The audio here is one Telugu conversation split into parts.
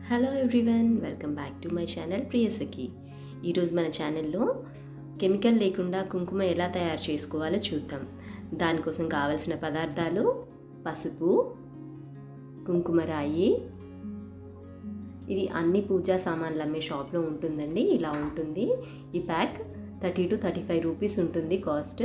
hello everyone welcome back to my channel Priyasakhi ఈరోజు మన ఛానల్లో కెమికల్ లేకుండా కుంకుమ ఎలా తయారు చేసుకోవాలో చూద్దాం దానికోసం కావలసిన పదార్థాలు పసుపు కుంకుమ రాయి ఇది అన్ని పూజా సామాన్లు అమ్మే షాప్లో ఉంటుందండి ఇలా ఉంటుంది ఈ pack thirty to thirty five rupees ఉంటుంది కాస్ట్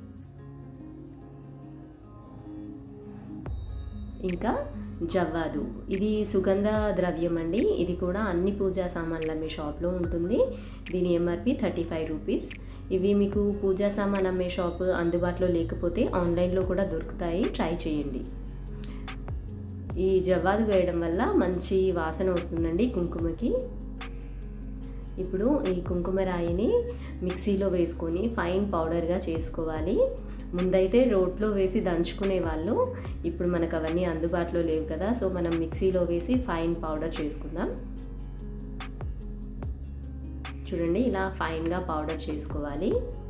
ఇంకా జవ్వాదు ఇది సుగంధ ద్రవ్యం అండి ఇది కూడా అన్ని పూజా సామాన్లు అమ్మే షాప్లో ఉంటుంది దీని ఎంఆర్పి థర్టీ ఫైవ్ రూపీస్ ఇవి మీకు పూజా సామాన్ అమ్మే షాప్ అందుబాటులో లేకపోతే ఆన్లైన్లో కూడా దొరుకుతాయి ట్రై చేయండి ఈ జవ్వాదు వేయడం వల్ల మంచి వాసన వస్తుందండి కుంకుమకి ఇప్పుడు ఈ కుంకుమ రాయిని మిక్సీలో వేసుకొని ఫైన్ పౌడర్గా చేసుకోవాలి ముందైతే రోట్లో వేసి దంచుకునే వాళ్ళు ఇప్పుడు మనకు అవన్నీ అందుబాటులో లేవు కదా సో మనం మిక్సీలో వేసి ఫైన్ పౌడర్ చేసుకుందాం చూడండి ఇలా ఫైన్గా పౌడర్ చేసుకోవాలి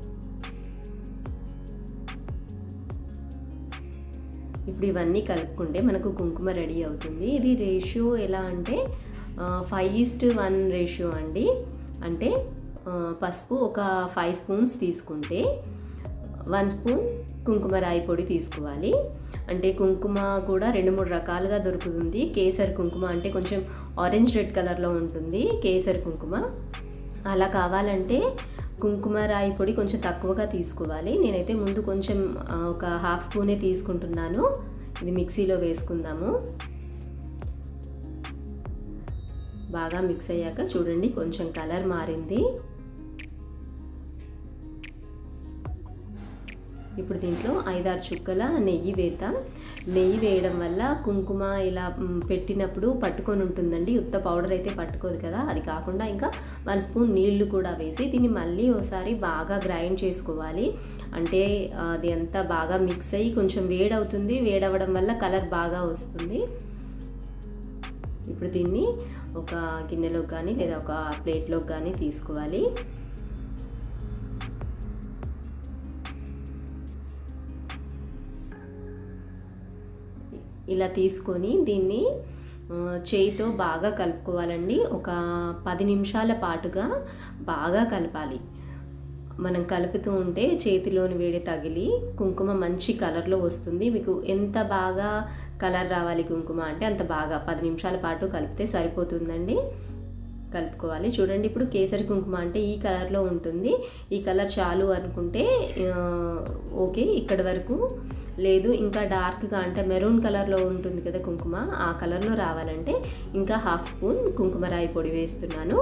ఇప్పుడు ఇవన్నీ కలుపుకుంటే మనకు కుంకుమ రెడీ అవుతుంది ఇది రేషియో ఎలా అంటే ఫైవ్ ఈస్ట్ వన్ రేషియో అండి అంటే పసుపు ఒక ఫైవ్ స్పూన్స్ తీసుకుంటే వన్ స్పూన్ కుంకుమ రాయి పొడి తీసుకోవాలి అంటే కుంకుమ కూడా రెండు మూడు రకాలుగా దొరుకుతుంది కేసర్ కుంకుమ అంటే కొంచెం ఆరెంజ్ రెడ్ కలర్లో ఉంటుంది కేసర్ కుంకుమ అలా కావాలంటే కుంకుమ రాయి పొడి కొంచెం తక్కువగా తీసుకోవాలి నేనైతే ముందు కొంచెం ఒక హాఫ్ స్పూనే తీసుకుంటున్నాను ఇది మిక్సీలో వేసుకుందాము బాగా మిక్స్ అయ్యాక చూడండి కొంచెం కలర్ మారింది ఇప్పుడు దీంట్లో ఐదారు చుక్కల నెయ్యి వేద్దాం నెయ్యి వేయడం వల్ల కుంకుమ ఇలా పెట్టినప్పుడు పట్టుకొని ఉంటుందండి ఉత్త పౌడర్ అయితే పట్టుకోదు కదా అది కాకుండా ఇంకా వన్ స్పూన్ నీళ్లు కూడా వేసి దీన్ని మళ్ళీ ఒకసారి బాగా గ్రైండ్ చేసుకోవాలి అంటే అది అంతా బాగా మిక్స్ అయ్యి కొంచెం వేడవుతుంది వేడవడం వల్ల కలర్ బాగా వస్తుంది ఇప్పుడు దీన్ని ఒక గిన్నెలోకి కానీ లేదా ఒక ప్లేట్లోకి కానీ తీసుకోవాలి ఇలా తీసుకొని దీన్ని చేయితో బాగా కలుపుకోవాలండి ఒక పది నిమిషాల పాటుగా బాగా కలపాలి మనం కలుపుతూ ఉంటే చేతిలోని వేడి తగిలి కుంకుమ మంచి కలర్లో వస్తుంది మీకు ఎంత బాగా కలర్ రావాలి కుంకుమ అంటే అంత బాగా పది నిమిషాల పాటు కలిపితే సరిపోతుందండి కలుపుకోవాలి చూడండి ఇప్పుడు కేసరి కుంకుమ అంటే ఈ కలర్లో ఉంటుంది ఈ కలర్ చాలు అనుకుంటే ఓకే ఇక్కడ వరకు లేదు ఇంకా డార్క్గా అంటే మెరూన్ కలర్లో ఉంటుంది కదా కుంకుమ ఆ కలర్లో రావాలంటే ఇంకా హాఫ్ స్పూన్ కుంకుమరాయి పొడి వేస్తున్నాను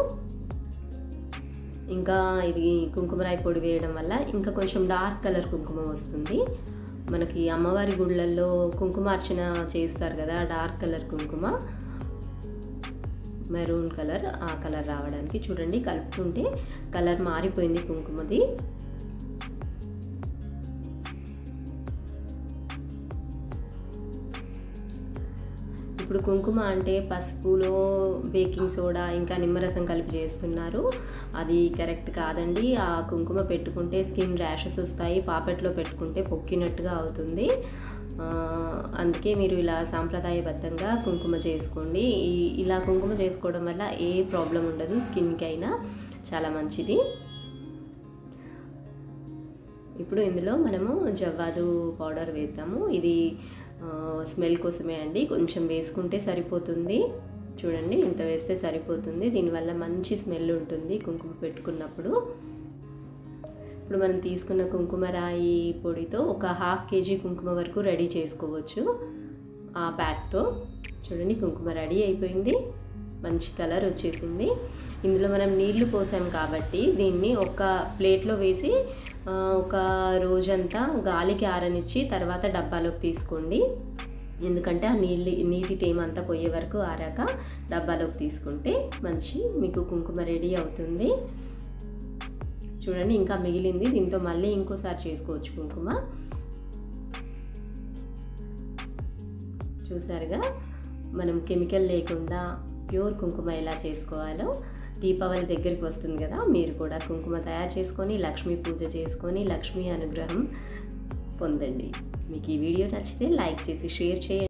ఇంకా ఇది కుంకుమరాయి పొడి వేయడం వల్ల ఇంకా కొంచెం డార్క్ కలర్ కుంకుమ వస్తుంది మనకి అమ్మవారి గుళ్ళల్లో కుంకుమార్చన చేస్తారు కదా డార్క్ కలర్ కుంకుమ మెరూన్ కలర్ ఆ కలర్ రావడానికి చూడండి కలుపుతుంటే కలర్ మారిపోయింది కుంకుమది ఇప్పుడు కుంకుమ అంటే పసుపులో బేకింగ్ సోడా ఇంకా నిమ్మరసం కలిపి చేస్తున్నారు అది కరెక్ట్ కాదండి ఆ కుంకుమ పెట్టుకుంటే స్కిన్ ర్యాషెస్ వస్తాయి పాపెట్లో పెట్టుకుంటే పొక్కినట్టుగా అవుతుంది అందుకే మీరు ఇలా సాంప్రదాయబద్ధంగా కుంకుమ చేసుకోండి ఇలా కుంకుమ చేసుకోవడం వల్ల ఏ ప్రాబ్లం ఉండదు స్కిన్కి అయినా చాలా మంచిది ఇప్పుడు ఇందులో మనము జవ్వాదు పౌడర్ వేద్దాము ఇది స్మెల్ కోసమే అండి కొంచెం వేసుకుంటే సరిపోతుంది చూడండి ఇంత వేస్తే సరిపోతుంది దీనివల్ల మంచి స్మెల్ ఉంటుంది కుంకుమ పెట్టుకున్నప్పుడు ఇప్పుడు మనం తీసుకున్న కుంకుమ రాయి పొడితో ఒక హాఫ్ కేజీ కుంకుమ వరకు రెడీ చేసుకోవచ్చు ఆ ప్యాక్తో చూడండి కుంకుమ రెడీ అయిపోయింది మంచి కలర్ వచ్చేసింది ఇందులో మనం నీళ్లు పోసాం కాబట్టి దీన్ని ఒక ప్లేట్లో వేసి ఒక రోజంతా గాలికి ఆరనిచ్చి తర్వాత డబ్బాలోకి తీసుకోండి ఎందుకంటే ఆ నీళ్ళు నీటి తేమ అంతా పోయే వరకు ఆరాక డబ్బాలోకి తీసుకుంటే మంచి మీకు కుంకుమ రెడీ అవుతుంది చూడండి ఇంకా మిగిలింది దీంతో మళ్ళీ ఇంకోసారి చేసుకోవచ్చు కుంకుమ చూసారుగా మనం కెమికల్ లేకుండా ప్యూర్ కుంకుమ ఎలా చేసుకోవాలో దీపావళి దగ్గరికి వస్తుంది కదా మీరు కూడా కుంకుమ తయారు చేసుకొని లక్ష్మీ పూజ చేసుకొని లక్ష్మీ అనుగ్రహం పొందండి మీకు ఈ వీడియో నచ్చితే లైక్ చేసి షేర్ చేయండి